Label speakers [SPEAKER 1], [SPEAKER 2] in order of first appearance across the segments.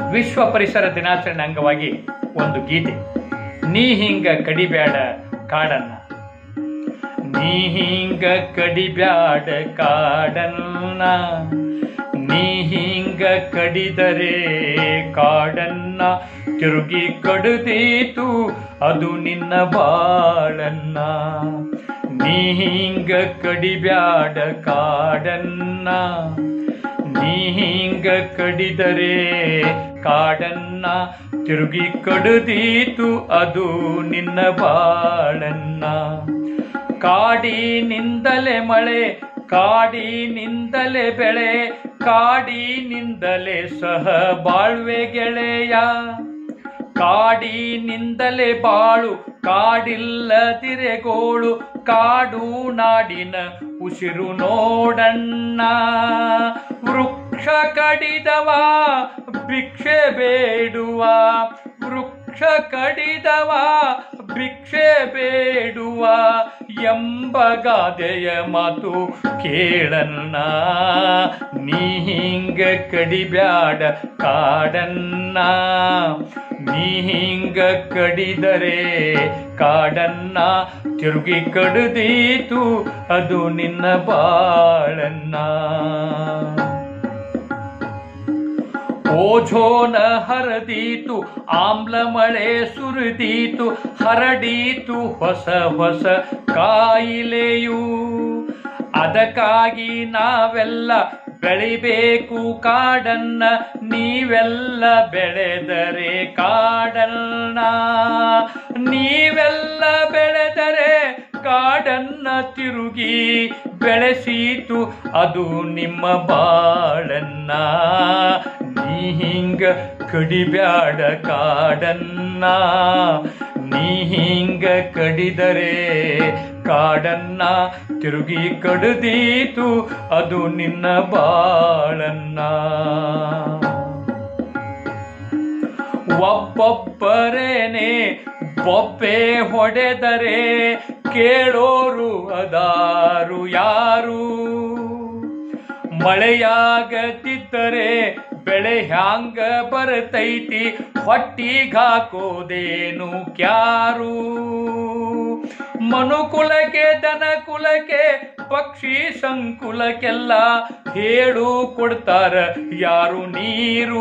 [SPEAKER 1] ವಿಶ್ವ ಪರಿಸರ ದಿನಾಚರಣೆ ಅಂಗವಾಗಿ ಒಂದು ಗೀತೆ ನೀ ಹಿಂಗ ಕಡಿಬ್ಯಾಡ ಕಾಡನ್ನ ನೀ ಹಿಂಗ ಕಡಿಬ್ಯಾಡ ಕಾಡನ್ನ ನೀ ಹಿಂಗ ಕಡಿದರೆ ಕಾಡನ್ನ ತಿರುಗಿ ಕಡಿದೀತು ಅದು ನಿನ್ನ ಬಾಳನ್ನ ನೀ ಹಿಂಗ ಕಡಿಬ್ಯಾಡ ಕಾಡನ್ನ ನೀ ಹಿಂಗ ಕಡಿದರೆ ಕಾಡನ್ನ ತಿರುಗಿ ಕಡಿದೀತು ಅದು ನಿನ್ನ ಬಾಳನ್ನ ಕಾಡಿನಿಂದಲೇ ಮಳೆ ಕಾಡಿನಿಂದಲೇ ಬೆಳೆ ಕಾಡಿನಿಂದಲೇ ಸಹ ಬಾಳ್ವೆ ಗೆಳೆಯ ಕಾಡಿನಿಂದಲೇ ಬಾಳು ಕಾಡಿಲ್ಲದಿರೆ ಗೋಳು ಕಾಡು ನಾಡಿನ ಉಸಿರು ನೋಡಣ್ಣ ವೃಕ್ಷ ಕಡಿದವ ಭಿಕ್ಷೆ ಬೇಡುವ ವೃಕ್ಷ ಕಡಿದವ ಭಿಕ್ಷೆ ಬೇಡುವ ಎಂಬ ಗಾದೆಯ ಮಾತು ಕೇಳನ್ನ ನೀ ಹಿಂಗ ಕಡಿಬ್ಯಾಡ ಕಾಡನ್ನ ನೀ ಹಿಂಗ ಕಡಿದರೆ ಕಾಡನ್ನ ತಿರುಗಿ ಕಡಿದೀತು ಅದು ನಿನ್ನ ಬಾಳನ್ನ ಓಝೋನ ಹರದೀತು ಆಮ್ಲ ಮಳೆ ಸುರಿದೀತು ಹರಡೀತು ಹೊಸ ಹೊಸ ಕಾಯಿಲೆಯು ಅದಕ್ಕಾಗಿ ನಾವೆಲ್ಲ ಬೆಳಿಬೇಕು ಕಾಡನ್ನ ನೀವೆಲ್ಲ ಬೆಳೆದರೆ ಕಾಡನ್ನ ನೀವೆಲ್ಲ ಬೆಳೆದರೆ ಕಾಡನ್ನ ತಿರುಗಿ ಬೆಳೆಸೀತು ಅದು ನಿಮ್ಮ ಬಾಳನ್ನ ನೀ ಹಿಂಗ ಕಡಿಬ್ಯಾಡ ಕಾಡನ್ನ ನೀ ಹಿಂಗ ಕಡಿದರೆ ಕಾಡನ್ನ ತಿರುಗಿ ಕಡಿದೀತು ಅದು ನಿನ್ನ ಬಾಳನ್ನ ಒಬ್ಬೊಬ್ಬರೇನೆ ಬೊಬ್ಬೆ ಹೊಡೆದರೆ ಕೇಳೋರು ಅದಾರು ಯಾರು ಮಳೆಯಾಗತಿದ್ದರೆ ಬೆಳೆ ಹ್ಯಾಂಗ ಬರ್ತೈತಿ ಹೊಟ್ಟಿಗಾಕೋದೇನು ಕ್ಯಾರು ಮನುಕುಲಕ್ಕೆ ದನಕುಲಕ್ಕೆ ಪಕ್ಷಿ ಸಂಕುಲಕ್ಕೆಲ್ಲ ಹೇಳು ಕೊಡ್ತಾರ ಯಾರು ನೀರು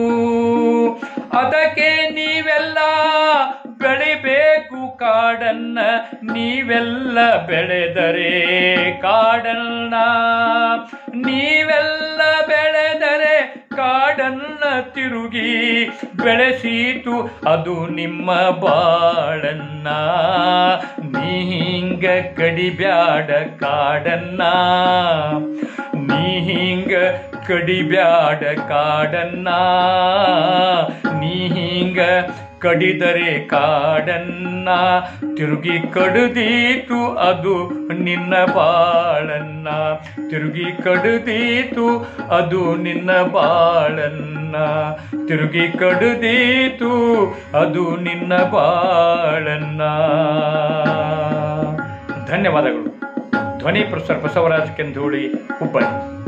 [SPEAKER 1] ಅದಕ್ಕೆ ನೀವೆಲ್ಲ ಬೆಳಿಬೇಕು ಕಾಡನ್ನ ನೀವೆಲ್ಲ ಬೆಳೆದರೆ ಕಾಡನ್ನ ನೀವೆಲ್ಲ ಬೆಳೆದರೆ ಕಾಡನ್ನ ತಿರುಗಿ ಬೆಳೆಸೀತು ಅದು ನಿಮ್ಮ ಬಾಳನ್ನ ನೀ ಹಿಂಗ ಕಡಿಬ್ಯಾಡ ಕಾಡನ್ನ ನೀ ಹಿಂಗ ಕಡಿಬ್ಯಾಡ ಕಾಡನ್ನ ನೀ ಹಿಂಗ ಕಡಿದರೆ ಕಾಡನ್ನ ತಿರುಗಿ ಕಡಿದೀತು ಅದು ನಿನ್ನ ಬಾಳನ್ನ ತಿರುಗಿ ಕಡಿದೀತು ಅದು ನಿನ್ನ ಬಾಳನ್ನ ತಿರುಗಿ ಕಡಿದೀತು ಅದು ನಿನ್ನ ಬಾಳನ್ನ ಧನ್ಯವಾದಗಳು ಧ್ವನಿ ಪ್ರೊಫೆಸರ್ ಬಸವರಾಜ್ ಕೆಂಧೂಳಿ ಹುಬ್ಬಳ್ಳಿ